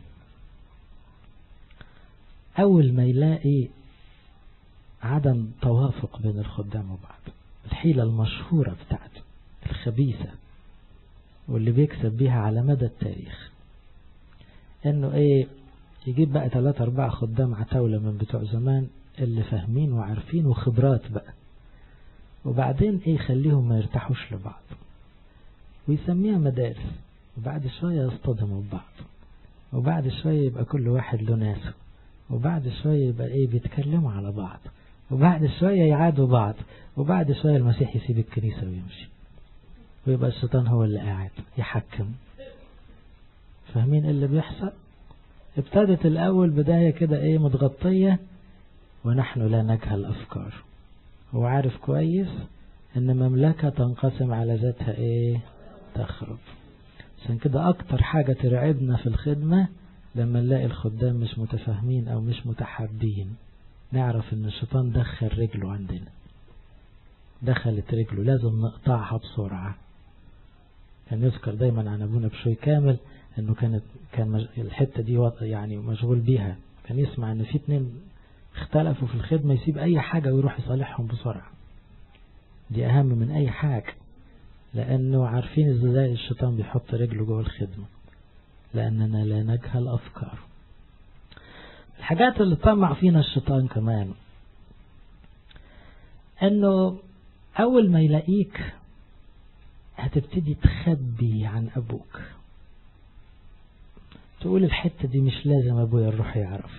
أول ما يلاقي عدم توافق بين الخدام وبعض الحيلة المشهورة بتاعته الخبيثة واللي بيكسب بيها على مدى التاريخ انه ايه يجيب بقى ثلاثة أربعة خدام عتاولة من بتوع زمان اللي فاهمين وعارفين وخبرات بقى وبعدين ايه يخليهم ما يرتاحوش لبعض ويسميها مدارس وبعد شوية يصطدموا ببعض وبعد شوية يبقى كل واحد له ناسه وبعد شوية يبقى ايه بيتكلموا على بعض وبعد شوية يعادوا بعض وبعد شوية المسيح يسيب الكنيسة ويمشي ويبقى الشيطان هو اللي قاعد يحكم فاهمين ايه اللي بيحصل ابتدت الاول بداية كده ايه متغطية ونحن لا نجهل افكار هو عارف كويس ان مملكة تنقسم على ذاتها ايه تخرب عشان كده اكتر حاجة ترعبنا في الخدمة لما نلاقي الخدام مش متفاهمين او مش متحابين نعرف ان الشيطان دخل رجله عندنا دخلت رجله لازم نقطعها بسرعة كان يذكر دايما عن ابونا بشوي كامل انه كانت كان الحتة دي يعني مشغول بيها كان يسمع ان في اتنين اختلفوا في الخدمة يسيب اي حاجة ويروح يصالحهم بسرعة دي اهم من اي حاجة لانه عارفين ازاي الشيطان بيحط رجله جوه الخدمة لاننا لا نجهل افكار الحاجات اللي طمع فينا الشيطان كمان انه اول ما يلاقيك هتبتدي تخبي عن ابوك تقول الحتة دي مش لازم ابويا الروح يعرف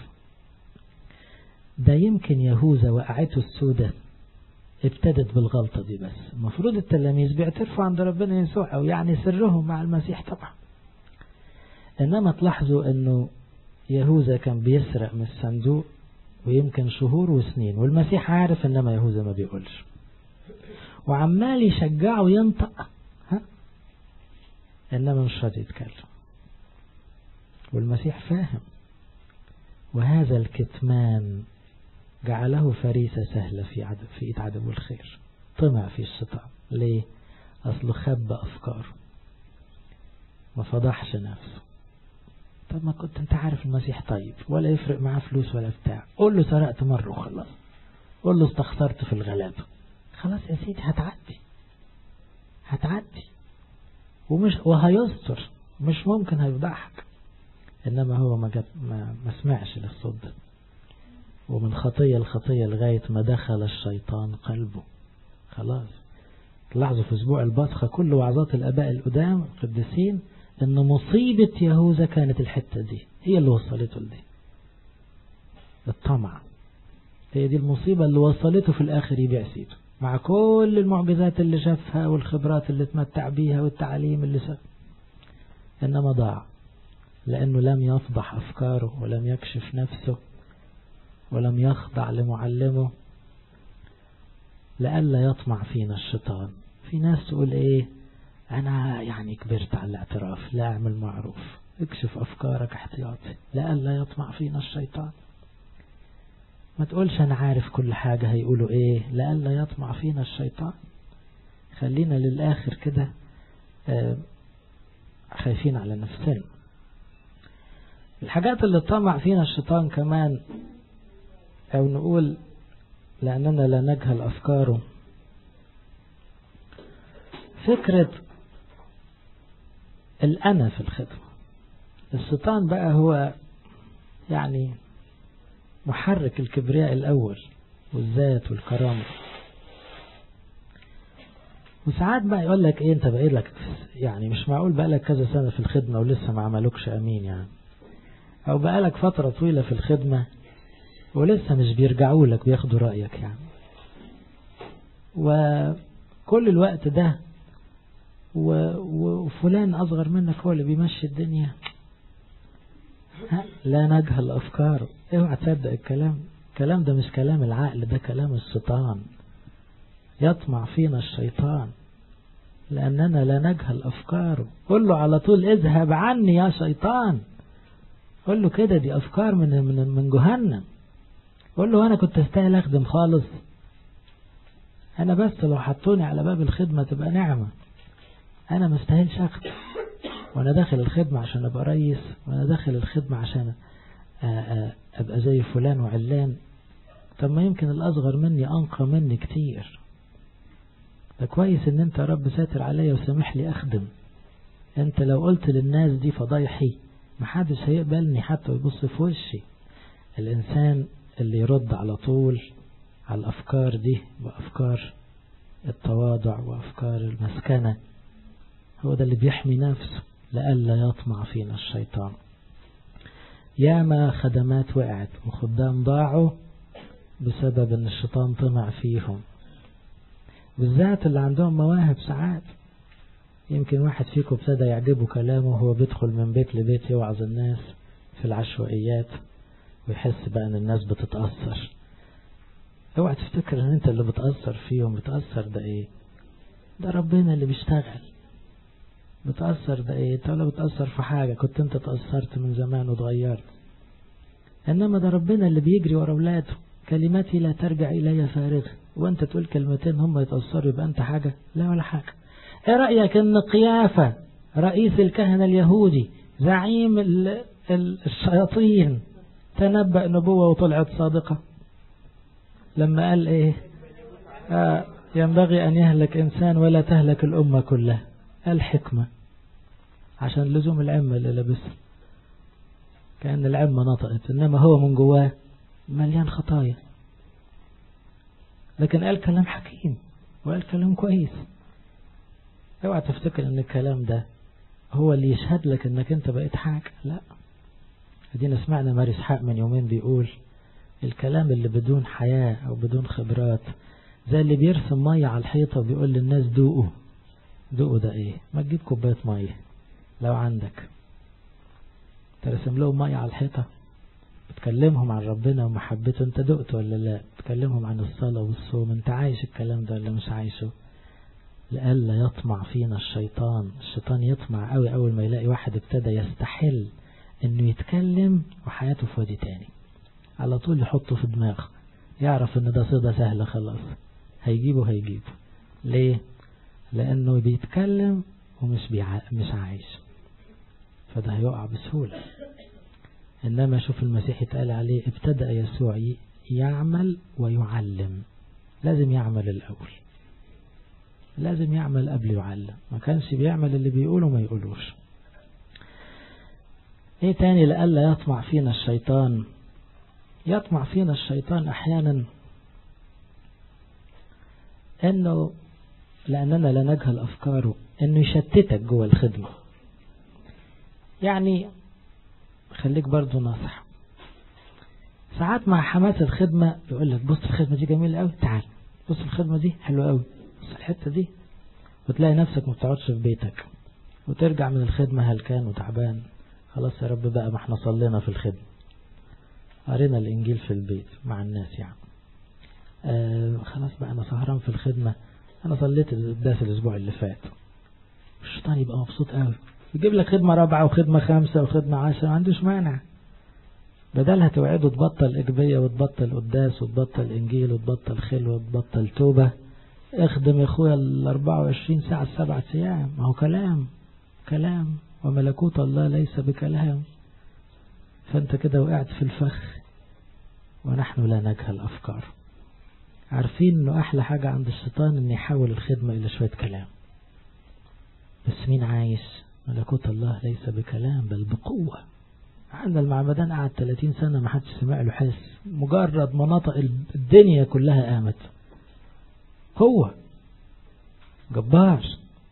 ده يمكن يهوذا وقعته السودة ابتدت بالغلطة دي بس المفروض التلاميذ بيعترفوا عند ربنا يسوع او يعني سرهم مع المسيح طبعا انما تلاحظوا انه يهوذا كان بيسرق من الصندوق ويمكن شهور وسنين والمسيح عارف انما يهوذا ما بيقولش وعمال يشجعه ينطق ها انما مش راضي يتكلم والمسيح فاهم وهذا الكتمان جعله فريسة سهلة في عدد في ايد عدو الخير طمع في الشيطان ليه اصله خب افكاره ما فضحش نفسه طب ما كنت انت عارف المسيح طيب ولا يفرق معاه فلوس ولا بتاع قول له سرقت مرة وخلاص قول له استخسرت في الغلابة خلاص يا سيدي هتعدي هتعدي ومش وهيستر مش ممكن هيفضحك انما هو ما, جاب ما, ما سمعش للصوت ده ومن خطية لخطية لغاية ما دخل الشيطان قلبه خلاص تلاحظوا في اسبوع البصخة كل وعظات الاباء القدام القديسين ان مصيبة يهوذا كانت الحتة دي هي اللي وصلته لدي الطمع هي دي المصيبة اللي وصلته في الاخر يبيع سيده مع كل المعجزات اللي شافها والخبرات اللي تمتع بيها والتعليم اللي شاف انما ضاع لانه لم يفضح افكاره ولم يكشف نفسه ولم يخضع لمعلمه لئلا يطمع فينا الشيطان في ناس تقول ايه انا يعني كبرت على الاعتراف لا اعمل معروف اكشف افكارك احتياطي لئلا يطمع فينا الشيطان ما تقولش انا عارف كل حاجة هيقولوا ايه لئلا يطمع فينا الشيطان خلينا للاخر كده اه خايفين على نفسنا الحاجات اللي طمع فينا الشيطان كمان او نقول لاننا لا نجهل افكاره فكرة الأنا في الخدمة الشيطان بقى هو يعني محرك الكبرياء الأول والذات والكرامة وساعات بقى يقول لك ايه انت بقى لك يعني مش معقول بقى لك كذا سنة في الخدمة ولسه ما عملوكش امين يعني او بقى لك فترة طويلة في الخدمة ولسه مش بيرجعوا لك بياخدوا رأيك يعني وكل الوقت ده وفلان أصغر منك هو اللي بيمشي الدنيا لا نجهل أفكاره اوعى تصدق الكلام الكلام ده مش كلام العقل ده كلام الشيطان يطمع فينا الشيطان لأننا لا نجهل أفكاره قل له على طول اذهب عني يا شيطان قل له كده دي أفكار من من من جهنم قل له أنا كنت أستاهل أخدم خالص أنا بس لو حطوني على باب الخدمة تبقى نعمة أنا ما استاهلش أخدم وأنا داخل الخدمة عشان أبقى رئيس وأنا داخل الخدمة عشان أبقى زي فلان وعلان طب ما يمكن الأصغر مني أنقى مني كتير ده كويس إن أنت رب ساتر عليا وسامح لي أخدم أنت لو قلت للناس دي فضايحي محدش هيقبلني حتى يبص في وشي الإنسان اللي يرد على طول على الأفكار دي وأفكار التواضع وأفكار المسكنة هو ده اللي بيحمي نفسه لألا يطمع فينا الشيطان ياما خدمات وقعت وخدام ضاعوا بسبب ان الشيطان طمع فيهم بالذات اللي عندهم مواهب ساعات يمكن واحد فيكم ابتدى يعجبه كلامه وهو بيدخل من بيت لبيت يوعظ الناس في العشوائيات ويحس بقى ان الناس بتتأثر اوعى تفتكر ان انت اللي بتأثر فيهم بتأثر ده ايه ده ربنا اللي بيشتغل بتأثر ده ايه انت ولا بتأثر في حاجة كنت انت تأثرت من زمان وتغيرت انما ده ربنا اللي بيجري ورا ولاده كلماتي لا ترجع الي فارغة وانت تقول كلمتين هم يتأثروا يبقى انت حاجة لا ولا حاجة ايه رأيك ان قيافة رئيس الكهنة اليهودي زعيم ال ال الشياطين تنبأ نبوة وطلعت صادقة لما قال ايه آه ينبغي ان يهلك انسان ولا تهلك الامة كلها الحكمة عشان لزوم العمة اللي لابسها كأن العمة نطقت إنما هو من جواه مليان خطايا لكن قال كلام حكيم وقال كلام كويس اوعى تفتكر ان الكلام ده هو اللي يشهد لك انك انت بقيت حاجة لا ادينا سمعنا ماري اسحاق من يومين بيقول الكلام اللي بدون حياة او بدون خبرات زي اللي بيرسم مية على الحيطة وبيقول للناس دوقوا دوقوا ده ايه ما تجيب كوباية مية لو عندك ترسم لهم مية على الحيطة بتكلمهم عن ربنا ومحبته انت دقت ولا لا بتكلمهم عن الصلاة والصوم انت عايش الكلام ده ولا مش عايشه لألا يطمع فينا الشيطان الشيطان يطمع قوي أول ما يلاقي واحد ابتدى يستحل انه يتكلم وحياته في وادي تاني على طول يحطه في دماغه يعرف ان ده صيدة سهلة خلاص هيجيبه هيجيبه ليه لانه بيتكلم ومش بيع... مش عايش فده هيقع بسهولة انما شوف المسيح اتقال عليه ابتدأ يسوع يعمل ويعلم لازم يعمل الاول لازم يعمل قبل يعلم ما كانش بيعمل اللي بيقوله ما يقولوش ايه تاني لألا يطمع فينا الشيطان يطمع فينا الشيطان احيانا انه لاننا لا نجهل افكاره انه يشتتك جوه الخدمة يعني خليك برضو ناصح ساعات مع حماس الخدمة يقول لك بص الخدمة دي جميلة قوي تعال بص الخدمة دي حلوة قوي بص الحتة دي وتلاقي نفسك ما بتقعدش في بيتك وترجع من الخدمة هلكان وتعبان خلاص يا رب بقى ما احنا صلينا في الخدمة قرينا الإنجيل في البيت مع الناس يعني آه خلاص بقى أنا سهران في الخدمة أنا صليت القداس الأسبوع اللي فات الشيطان يبقى مبسوط قوي يجيب لك خدمة رابعة وخدمة خامسة وخدمة عشرة ما عندوش مانع بدلها توعده تبطل إجبية وتبطل قداس وتبطل إنجيل وتبطل خلوة وتبطل توبة اخدم يا اخويا ال 24 ساعة السبعة أيام ما هو كلام كلام وملكوت الله ليس بكلام فأنت كده وقعت في الفخ ونحن لا نجهل أفكار عارفين أنه أحلى حاجة عند الشيطان أن يحول الخدمة إلى شوية كلام بس مين عايش ملكوت الله ليس بكلام بل بقوة عندنا المعمدان قعد 30 سنة ما حدش سمع له حس مجرد مناطق الدنيا كلها قامت هو جبار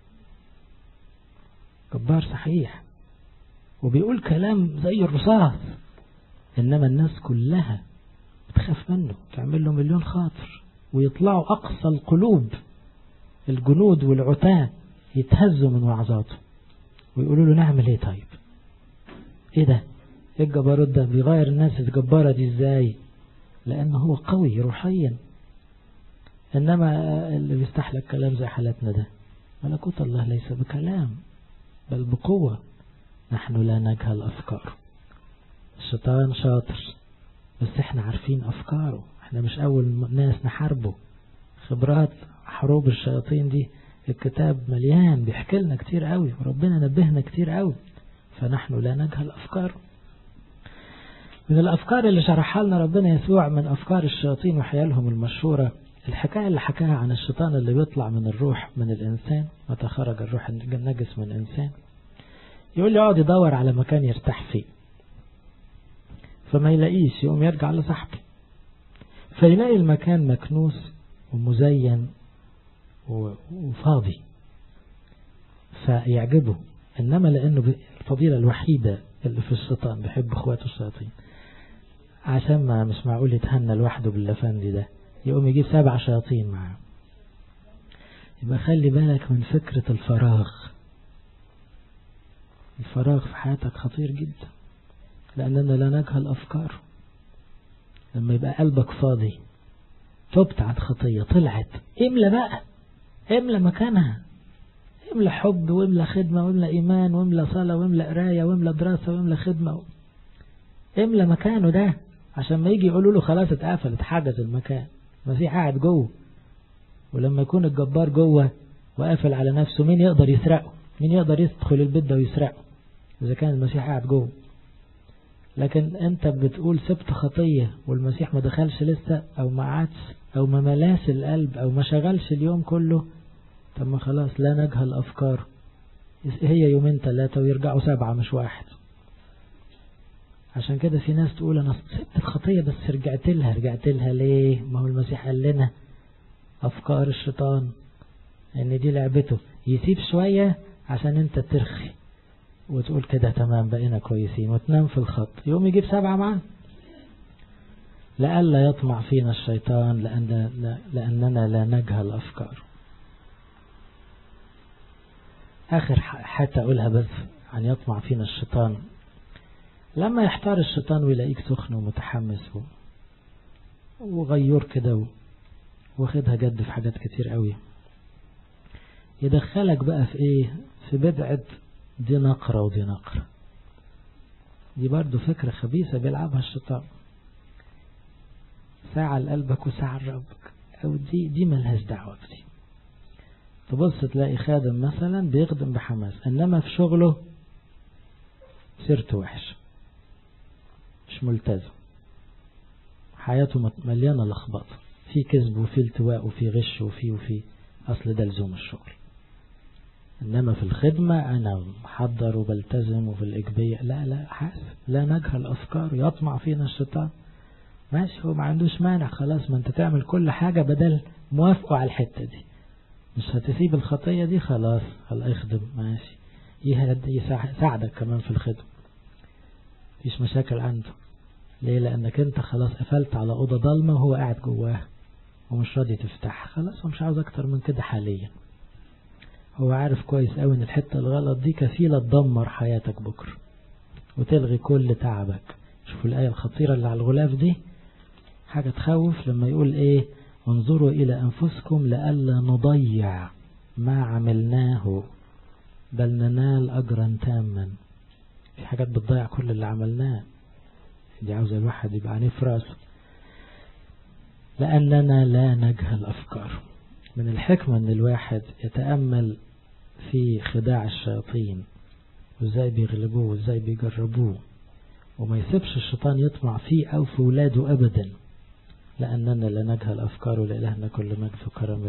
جبار صحيح وبيقول كلام زي الرصاص إنما الناس كلها بتخاف منه تعمل له مليون خاطر ويطلعوا أقصى القلوب الجنود والعتاة يتهزوا من وعظاته ويقولوا له نعمل ايه طيب ايه ده ايه الجبروت ده بيغير الناس الجبارة دي ازاي لان هو قوي روحيا انما اللي بيستحلك كلام زي حالتنا ده ملكوت الله ليس بكلام بل بقوة نحن لا نجهل أفكاره الشيطان شاطر بس احنا عارفين أفكاره احنا مش أول ناس نحاربه خبرات حروب الشياطين دي الكتاب مليان بيحكي لنا كتير قوي وربنا نبهنا كتير قوي فنحن لا نجهل أفكاره من الأفكار اللي شرحها لنا ربنا يسوع من أفكار الشياطين وحيالهم المشهورة الحكاية اللي حكاها عن الشيطان اللي بيطلع من الروح من الإنسان متى خرج الروح النجس من الإنسان يقول لي اقعد يدور على مكان يرتاح فيه فما يلاقيش يقوم يرجع لصاحبه فيلاقي المكان مكنوس ومزين وفاضي فيعجبه إنما لأنه الفضيلة الوحيدة اللي في الشيطان بيحب اخواته الشياطين عشان ما مش معقول يتهنى لوحده باللفندي ده يقوم يجيب سبع شياطين معاه يبقى خلي بالك من فكرة الفراغ الفراغ في حياتك خطير جدا لأننا لا نجهل أفكار لما يبقى قلبك فاضي تبت عن خطية طلعت املى بقى املى مكانها املى حب واملى خدمة واملى إيمان واملى صلاة واملى قراية واملى دراسة واملى خدمة املى مكانه ده عشان ما يجي يقولوا له خلاص اتقفل اتحجز المكان المسيح قاعد جوه ولما يكون الجبار جوه وقافل على نفسه مين يقدر يسرقه مين يقدر يدخل البيت ده ويسرقه إذا كان المسيح قاعد جوه لكن انت بتقول سبت خطية والمسيح ما دخلش لسه او ما عادش او ما ملاش القلب او ما شغلش اليوم كله طب ما خلاص لا نجهل افكار هي يومين ثلاثة ويرجعوا سبعة مش واحد عشان كده في ناس تقول انا سبت الخطية بس رجعت لها رجعت لها ليه ما هو المسيح قال لنا افكار الشيطان ان دي لعبته يسيب شوية عشان انت ترخي وتقول كده تمام بقينا كويسين وتنام في الخط يوم يجيب سبعة معاه لألا يطمع فينا الشيطان لأن لأننا لا نجهل أفكار آخر حتى أقولها بس عن يطمع فينا الشيطان لما يحتار الشيطان ويلاقيك سخن ومتحمس وغيور كده واخدها جد في حاجات كتير قوي يدخلك بقى في ايه في بدعة دي نقرة ودي نقرة دي برضو فكرة خبيثة بيلعبها الشيطان ساعة لقلبك وساعة لربك أو دي دي ملهاش دعوة بدي تبص تلاقي خادم مثلا بيخدم بحماس إنما في شغله سيرته وحش مش ملتزم حياته مليانة لخبطة في كذب وفي التواء وفي غش وفي وفي أصل ده لزوم الشغل إنما في الخدمة أنا محضر وبلتزم وفي الإجبية لا لا حاسب لا نجهل أفكار يطمع فينا الشيطان ماشي هو ما عندوش مانع خلاص ما أنت تعمل كل حاجة بدل موافقه على الحتة دي مش هتسيب الخطية دي خلاص هلا اخدم ماشي يساعدك كمان في الخدمة مفيش مشاكل عنده ليه لأنك أنت خلاص قفلت على أوضة ضلمة وهو قاعد جواها ومش راضي تفتحها خلاص هو مش عاوز أكتر من كده حاليا هو عارف كويس قوي ان الحتة الغلط دي كفيلة تدمر حياتك بكرة وتلغي كل تعبك شوفوا الآية الخطيرة اللي على الغلاف دي حاجة تخوف لما يقول ايه انظروا إلى أنفسكم لألا نضيع ما عملناه بل ننال أجرا تاما في حاجات بتضيع كل اللي عملناه دي عاوز الواحد يبقى عنيه في راسه لأننا لا نجهل أفكار من الحكمة أن الواحد يتأمل في خداع الشياطين وازاي بيغلبوه وازاي بيجربوه وما يسيبش الشيطان يطمع فيه أو في ولاده أبدا لأننا لا نجهل أفكاره لإلهنا كل مجد وكرم